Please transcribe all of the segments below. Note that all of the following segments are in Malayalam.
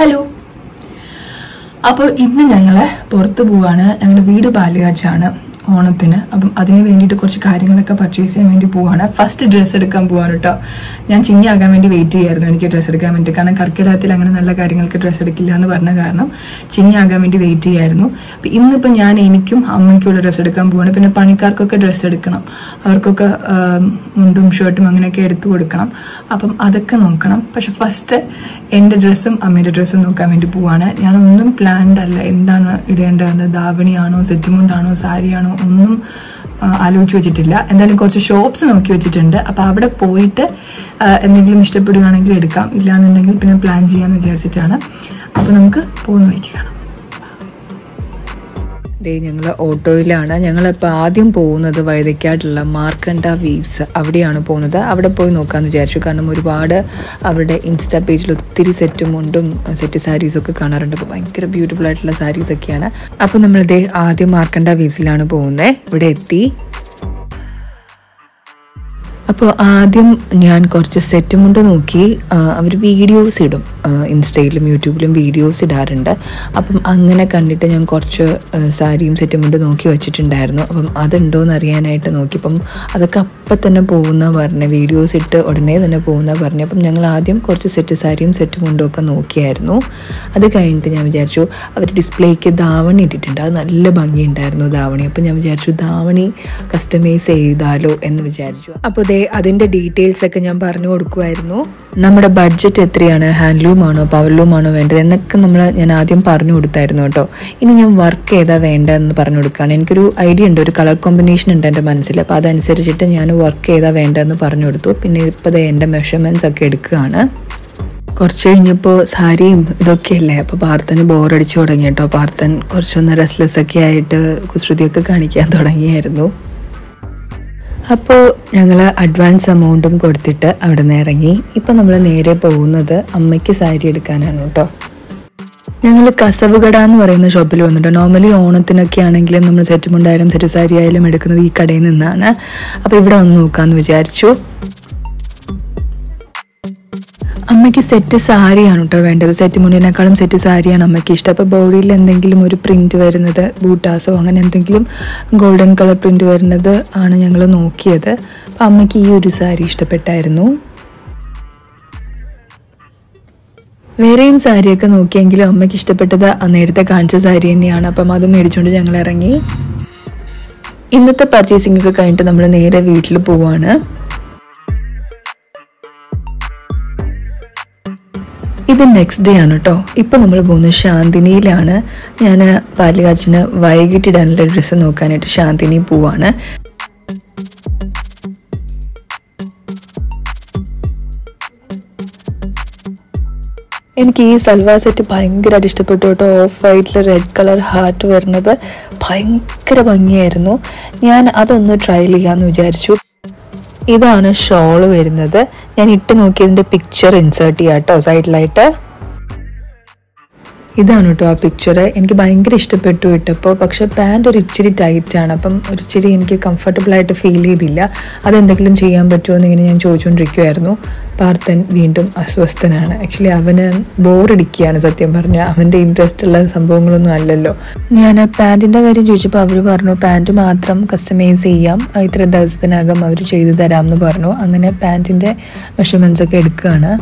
ഹലോ അപ്പോൾ ഇന്ന് ഞങ്ങൾ പുറത്തു പോവാണ് ഞങ്ങളുടെ വീട് പാലുകാച്ചാണ് ഓണത്തിന് അപ്പം അതിന് വേണ്ടിയിട്ട് കുറച്ച് കാര്യങ്ങളൊക്കെ പർച്ചേസ് ചെയ്യാൻ വേണ്ടി പോവാണ് ഫസ്റ്റ് ഡ്രസ്സ് എടുക്കാൻ പോവാണ് കേട്ടോ ഞാൻ ചിങ്ങിയാകാൻ വേണ്ടി വെയിറ്റ് ചെയ്യായിരുന്നു എനിക്ക് ഡ്രസ്സ് എടുക്കാൻ വേണ്ടി കാരണം കർക്കിടകത്തിൽ അങ്ങനെ നല്ല കാര്യങ്ങൾക്ക് ഡ്രസ്സ് എടുക്കില്ല എന്ന് പറഞ്ഞ കാരണം ചിങ്ങിയാകാൻ വേണ്ടി വെയിറ്റ് ചെയ്യായിരുന്നു അപ്പം ഇന്നിപ്പോൾ ഞാൻ എനിക്കും അമ്മയ്ക്കുള്ള ഡ്രസ്സ് എടുക്കാൻ പോവാണ് പിന്നെ പണിക്കാർക്കൊക്കെ ഡ്രസ്സ് എടുക്കണം അവർക്കൊക്കെ ആം, മുണ്ടും ഷർട്ടും അങ്ങനെയൊക്കെ എടുത്തു കൊടുക്കണം അപ്പം അതൊക്കെ നോക്കണം പക്ഷെ ഫസ്റ്റ് എൻ്റെ ഡ്രസ്സും അമ്മയുടെ ഡ്രസ്സും നോക്കാൻ വേണ്ടി പോവാണ് ഞാനൊന്നും പ്ലാൻഡ് അല്ല എന്താണ് ഇടേണ്ടത് ധാവണിയാണോ സെറ്റുമുണ്ടാണോ സാരിയാണോ ഒന്നും ആ, ആലോചിച്ച് വെച്ചിട്ടില്ല എന്തായാലും കുറച്ച് ഷോപ്സ് നോക്കി വെച്ചിട്ടുണ്ട് അപ്പോൾ അവിടെ പോയിട്ട് ആ, എന്തെങ്കിലും ഇഷ്ടപ്പെടുകയാണെങ്കിൽ എടുക്കാം ഇല്ലാന്നുണ്ടെങ്കിൽ പിന്നെ പ്ലാൻ ചെയ്യാമെന്ന് വിചാരിച്ചിട്ടാണ് അപ്പോൾ നമുക്ക് പോകുന്ന വഴിക്ക് കാണാം ദേ ഞങ്ങൾ ഓട്ടോയിലാണ് ഞങ്ങളിപ്പോൾ ആദ്യം പോകുന്നത് വഴുതയ്ക്കാട്ടുള്ള മാർക്കണ്ട വീവ്സ് അവിടെയാണ് പോകുന്നത് അവിടെ പോയി നോക്കാമെന്ന് വിചാരിച്ചു കാരണം ഒരുപാട് അവരുടെ ഇൻസ്റ്റാ പേജിൽ ഒത്തിരി സെറ്റും മുണ്ടും സെറ്റ് സാരീസും ഒക്കെ കാണാറുണ്ട് അപ്പോൾ ഭയങ്കര ബ്യൂട്ടിഫുൾ ആയിട്ടുള്ള സാരീസ് ഒക്കെയാണ് അപ്പോൾ നമ്മൾ ദേ ആദ്യം മാർക്കണ്ട വീവ്സിലാണ് പോകുന്നത് ഇവിടെ എത്തി അപ്പോൾ ആദ്യം ഞാൻ കുറച്ച് സെറ്റ് മുണ്ട് നോക്കി അവർ വീഡിയോസ് ഇടും ആ, ഇൻസ്റ്റയിലും യൂട്യൂബിലും വീഡിയോസ് ഇടാറുണ്ട് അപ്പം അങ്ങനെ കണ്ടിട്ട് ഞാൻ കുറച്ച് ആ, സാരിയും സെറ്റ് മുണ്ട് നോക്കി വെച്ചിട്ടുണ്ടായിരുന്നു അപ്പം അതുണ്ടോയെന്ന് അറിയാനായിട്ട് നോക്കി അപ്പം അതൊക്കെ അപ്പം തന്നെ പോകുന്ന പറഞ്ഞ് വീഡിയോസ് ഇട്ട് ഉടനെ തന്നെ പോകുന്ന പറഞ്ഞു അപ്പം ഞങ്ങൾ ആദ്യം കുറച്ച് സെറ്റ് സാരിയും സെറ്റ് മുണ്ടും ഒക്കെ നോക്കിയായിരുന്നു അത് കഴിഞ്ഞിട്ട് ഞാൻ വിചാരിച്ചു അവർ ഡിസ്പ്ലേക്ക് ധാവണി ഇട്ടിട്ടുണ്ട് അത് നല്ല ഭംഗിയുണ്ടായിരുന്നു ധാവണി അപ്പം ഞാൻ വിചാരിച്ചു ധാവണി കസ്റ്റമൈസ് ചെയ്താലോ എന്ന് വിചാരിച്ചു അപ്പോൾ ദേ അതിൻ്റെ ഡീറ്റെയിൽസ് ഒക്കെ ഞാൻ പറഞ്ഞു കൊടുക്കുമായിരുന്നു നമ്മുടെ ബഡ്ജറ്റ് എത്രയാണ് ഹാൻഡ്ലൂം ആണോ പവർലൂം ആണോ വേണ്ടത് എന്നൊക്കെ നമ്മൾ ഞാൻ ആദ്യം പറഞ്ഞു കൊടുത്തായിരുന്നു കേട്ടോ ഇനി ഞാൻ വർക്ക് ഏതാ വേണ്ടതെന്ന് പറഞ്ഞു കൊടുക്കുകയാണ് എനിക്കൊരു ഐഡിയ ഉണ്ട് ഒരു കളർ കോമ്പിനേഷൻ ഉണ്ട് എൻ്റെ മനസ്സിൽ അപ്പോൾ അതനുസരിച്ചിട്ട് ഞാൻ വർക്ക് ഏതാ വേണ്ടതെന്ന് പറഞ്ഞു കൊടുത്തു പിന്നെ ഇപ്പോൾ ദേ എൻ്റെ മെഷർമെൻറ്റ്സ് ഒക്കെ എടുക്കുകയാണ് കുറച്ച് കഴിഞ്ഞപ്പോൾ സാരിയും ഇതൊക്കെയല്ലേ അപ്പോൾ പാർത്തന് ബോറടിച്ചു തുടങ്ങി കേട്ടോ പാർത്തൻ കുറച്ചൊന്ന് റെസ്ലെസ് ഒക്കെ ആയിട്ട് കുസൃതിയൊക്കെ കാണിക്കാൻ തുടങ്ങിയായിരുന്നു അപ്പോൾ ഞങ്ങൾ അഡ്വാൻസ് എമൗണ്ടും കൊടുത്തിട്ട് അവിടെ നിന്ന് ഇറങ്ങി ഇപ്പം നമ്മൾ നേരെ പോകുന്നത് അമ്മയ്ക്ക് സാരി എടുക്കാനാണ് കേട്ടോ ഞങ്ങൾ കസവുകട എന്ന് പറയുന്ന ഷോപ്പിൽ വന്നിട്ട് നോർമലി ഓണത്തിനൊക്കെ ആണെങ്കിലും നമ്മൾ സെറ്റ് മുണ്ടായാലും സെറ്റ് സാരി ആയാലും എടുക്കുന്നത് ഈ കടയിൽ നിന്നാണ് അപ്പോൾ ഇവിടെ വന്ന് നോക്കാമെന്ന് വിചാരിച്ചു അമ്മയ്ക്ക് സെറ്റ് സാരിയാണ് കേട്ടോ വേണ്ടത് സെറ്റ് മുണ്ടിനേക്കാളും സെറ്റ് സാരിയാണ് അമ്മയ്ക്ക് ഇഷ്ടം അപ്പോൾ ബോഡിയിൽ എന്തെങ്കിലും ഒരു പ്രിന്റ് വരുന്നത് ബൂട്ടാസോ അങ്ങനെ എന്തെങ്കിലും ഗോൾഡൻ കളർ പ്രിന്റ് വരുന്നത് ആണ് ഞങ്ങൾ നോക്കിയത് അപ്പോൾ അമ്മയ്ക്ക് ഈ ഒരു സാരി ഇഷ്ടപ്പെട്ടായിരുന്നു വേറെയും സാരിയൊക്കെ നോക്കിയെങ്കിലും അമ്മയ്ക്ക് ഇഷ്ടപ്പെട്ടത് ആ നേരത്തെ കാണിച്ച സാരി തന്നെയാണ് അപ്പം അത് മേടിച്ചുകൊണ്ട് ഞങ്ങൾ ഇറങ്ങി ഇന്നത്തെ പർച്ചേസിംഗ് ഒക്കെ കഴിഞ്ഞിട്ട് നമ്മൾ നേരെ വീട്ടിൽ പോവാണ് ഇത് നെക്സ്റ്റ് ഡേ ആണ് കേട്ടോ ഇപ്പം നമ്മൾ പോകുന്നത് ശാന്തിനിയിലാണ് ഞാൻ പാലുകാച്ചിന് വൈകിട്ടിടാനുള്ള ഡ്രസ്സ് നോക്കാനായിട്ട് ശാന്തിനി പോവാണ് എനിക്ക് ഈ സൽവാർ സെറ്റ് ഭയങ്കരമായിട്ട് ഇഷ്ടപ്പെട്ടു കേട്ടോ ഓഫ് വൈറ്റിൽ റെഡ് കളർ ഹാർട്ട് വരുന്നത് ഭയങ്കര ഭംഗിയായിരുന്നു ഞാൻ അതൊന്ന് ട്രയൽ ചെയ്യാമെന്ന് വിചാരിച്ചു ഇതാണ് ഷോള് വരുന്നത് ഞാൻ ഇട്ട് നോക്കിയതിൻ്റെ പിക്ചർ ഇൻസേർട്ട് ചെയ്യാം കേട്ടോ സൈഡിലായിട്ട് ഇതാണ് കേട്ടോ ആ പിക്ചർ എനിക്ക് ഭയങ്കര ഇഷ്ടപ്പെട്ടു ഇട്ടപ്പോൾ പക്ഷെ പാൻറ് ഒരു ഇച്ചിരി ടൈറ്റ് ആണ് അപ്പം ഒരു ഇച്ചിരി എനിക്ക് കംഫർട്ടബിൾ ആയിട്ട് ഫീൽ ചെയ്തില്ല അതെന്തെങ്കിലും ചെയ്യാൻ പറ്റുമോ എന്ന് ഇങ്ങനെ ഞാൻ ചോദിച്ചുകൊണ്ടിരിക്കുമായിരുന്നു പാർത്ഥൻ വീണ്ടും അസ്വസ്ഥനാണ് ആക്ച്വലി അവന് ബോറടിക്കുകയാണ് സത്യം പറഞ്ഞാൽ അവൻ്റെ ഇൻട്രസ്റ്റ് ഉള്ള സംഭവങ്ങളൊന്നും അല്ലല്ലോ ഞാൻ പാൻറ്റിൻ്റെ കാര്യം ചോദിച്ചപ്പോൾ അവർ പറഞ്ഞു പാൻറ്റ് മാത്രം കസ്റ്റമൈസ് ചെയ്യാം ഇത്ര ദിവസത്തിനകം അവർ ചെയ്തു തരാം എന്ന് പറഞ്ഞു അങ്ങനെ പാൻറ്റിൻ്റെ മെഷർമെൻറ്റ്സ് ഒക്കെ എടുക്കുകയാണ്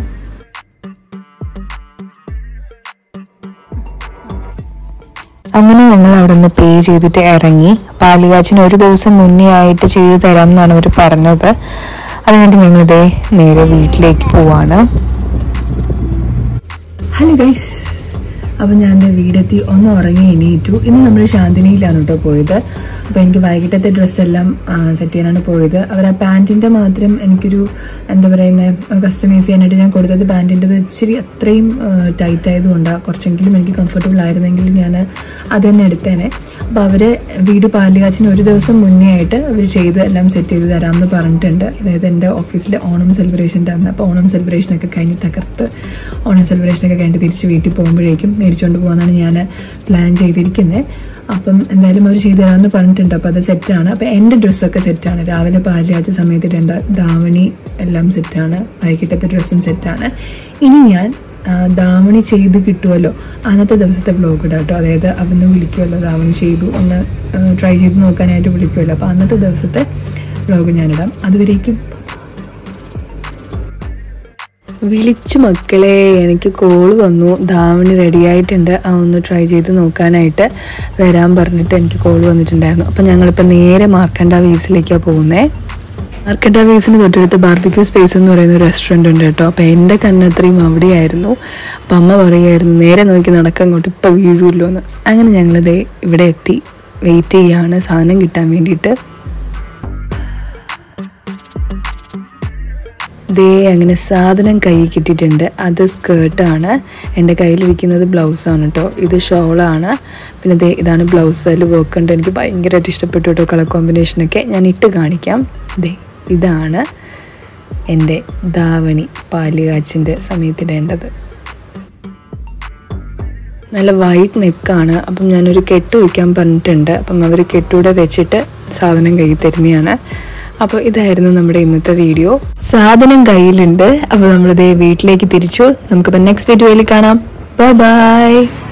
അങ്ങനെ ഞങ്ങൾ അവിടെ നിന്ന് പേ ചെയ്തിട്ട് ഇറങ്ങി പാലുകാച്ചിന് ഒരു ദിവസം മുന്നേ ആയിട്ട് ചെയ്തു തരാം എന്നാണ് അവർ പറഞ്ഞത് അതുകൊണ്ട് ഞങ്ങളിതേ നേരെ വീട്ടിലേക്ക് പോവാണ് ഹലോ ഗൈസ് അപ്പം ഞാൻ എൻ്റെ വീടെത്തി ഒന്ന് ഉറങ്ങി എണീറ്റു ഇന്ന് നമ്മൾ ശാന്തിനിയിലാണ് കേട്ടോ പോയത് അപ്പോൾ എനിക്ക് വൈകിട്ടത്തെ ഡ്രസ്സെല്ലാം സെറ്റ് ചെയ്യാനാണ് പോയത് അവർ ആ പാൻറ്റിൻ്റെ മാത്രം എനിക്കൊരു എന്താ പറയുന്നത് കസ്റ്റമൈസ് ചെയ്യാനായിട്ട് ഞാൻ കൊടുത്തത് പാൻറ്റിൻ്റെത് ഇച്ചിരി അത്രയും ടൈറ്റ് ആയതുകൊണ്ടാണ് കുറച്ചെങ്കിലും എനിക്ക് കംഫർട്ടബിൾ ആയിരുന്നെങ്കിൽ ഞാൻ അത് തന്നെ എടുത്തേനെ അപ്പോൾ അവർ വീട് പാലുകാച്ചിന് ഒരു ദിവസം മുന്നേ ആയിട്ട് അവർ ചെയ്ത് എല്ലാം സെറ്റ് ചെയ്ത് തരാമെന്ന് പറഞ്ഞിട്ടുണ്ട് അതായത് എൻ്റെ ഓഫീസിലെ ഓണം സെലിബ്രേഷൻ്റെ അന്ന് അപ്പോൾ ഓണം സെലിബ്രേഷനൊക്കെ കഴിഞ്ഞ് തകർത്ത് ഓണം സെലിബ്രേഷനൊക്കെ കഴിഞ്ഞിട്ട് തിരിച്ച് വീട്ടിൽ പോകുമ്പോഴേക്കും മേടിച്ചുകൊണ്ട് പോകാനാണ് ഞാൻ പ്ലാൻ ചെയ്തിരിക്കുന്നത് അപ്പം എന്തായാലും അവർ ചെയ്തു തരാമെന്ന് പറഞ്ഞിട്ടുണ്ട് അപ്പോൾ അത് സെറ്റാണ് അപ്പോൾ എൻ്റെ ഡ്രസ്സൊക്കെ സെറ്റാണ് രാവിലെ പാലിയാച്ച സമയത്ത് ഇടേണ്ട ധാവണി എല്ലാം സെറ്റാണ് വൈകിട്ടത്തെ ഡ്രസ്സും സെറ്റാണ് ഇനി ഞാൻ ആ, ധാവണി ചെയ്ത് കിട്ടുമല്ലോ അന്നത്തെ ദിവസത്തെ വ്ലോഗ് ഇടാം കേട്ടോ അതായത് അവിടുന്ന് വിളിക്കുമല്ലോ ധാവണി ചെയ്തു ഒന്ന് ട്രൈ ചെയ്ത് നോക്കാനായിട്ട് വിളിക്കുമല്ലോ അപ്പോൾ അന്നത്തെ ദിവസത്തെ വ്ലോഗ് ഞാനിടാം അതുവരേക്കും വിളിച്ചു മക്കളെ എനിക്ക് കോള് വന്നു ധാവണി റെഡി ആയിട്ടുണ്ട് ആ ഒന്ന് ട്രൈ ചെയ്ത് നോക്കാനായിട്ട് വരാൻ പറഞ്ഞിട്ട് എനിക്ക് കോള് വന്നിട്ടുണ്ടായിരുന്നു അപ്പം ഞങ്ങളിപ്പോൾ നേരെ മാർക്കണ്ട വേവ്സിലേക്കാണ് പോകുന്നത് മാർക്കണ്ട വേവ്സിന് തൊട്ടടുത്ത് ബാർബിക്യൂ സ്പേസ് എന്ന് പറയുന്ന ഒരു റെസ്റ്റോറൻറ്റ് ഉണ്ട് കേട്ടോ അപ്പോൾ എൻ്റെ കണ്ണത്രയും അവിടെയായിരുന്നു അപ്പം അമ്മ പറയുമായിരുന്നു നേരെ നോക്കി നടക്കാൻ അങ്ങോട്ട് ഇപ്പം വീഴുമല്ലോ എന്ന് അങ്ങനെ ഞങ്ങളിതേ ഇവിടെ എത്തി വെയിറ്റ് ചെയ്യാണ് സാധനം കിട്ടാൻ വേണ്ടിയിട്ട് ദേ അങ്ങനെ സാധനം കയ്യിൽ കിട്ടിയിട്ടുണ്ട് അത് സ്കേർട്ടാണ് എൻ്റെ കയ്യിലിരിക്കുന്നത് ബ്ലൗസാണ് കേട്ടോ ഇത് ഷോളാണ് പിന്നെ ദേ ഇതാണ് ബ്ലൗസ് അതിൽ വർക്ക് ഉണ്ട് എനിക്ക് ഭയങ്കരമായിട്ട് ഇഷ്ടപ്പെട്ടു കേട്ടോ കളർ കോമ്പിനേഷനൊക്കെ ഞാൻ ഇട്ട് കാണിക്കാം ദേ ഇതാണ് എൻ്റെ ധാവണി പാലുകാച്ചിൻ്റെ സമയത്തിടേണ്ടത് നല്ല വൈറ്റ് നെക്കാണ് അപ്പം ഞാനൊരു കെട്ട് വയ്ക്കാൻ പറഞ്ഞിട്ടുണ്ട് അപ്പം അവർ കെട്ടൂടെ വെച്ചിട്ട് സാധനം കയ്യിൽ തരുന്നതാണ് അപ്പോൾ ഇതായിരുന്നു നമ്മുടെ ഇന്നത്തെ വീഡിയോ സാധനം കയ്യിലുണ്ട് അപ്പോൾ നമ്മളിത് വീട്ടിലേക്ക് തിരിച്ചു നമുക്കിപ്പോൾ നെക്സ്റ്റ് വീഡിയോയിൽ കാണാം ബൈ ബൈ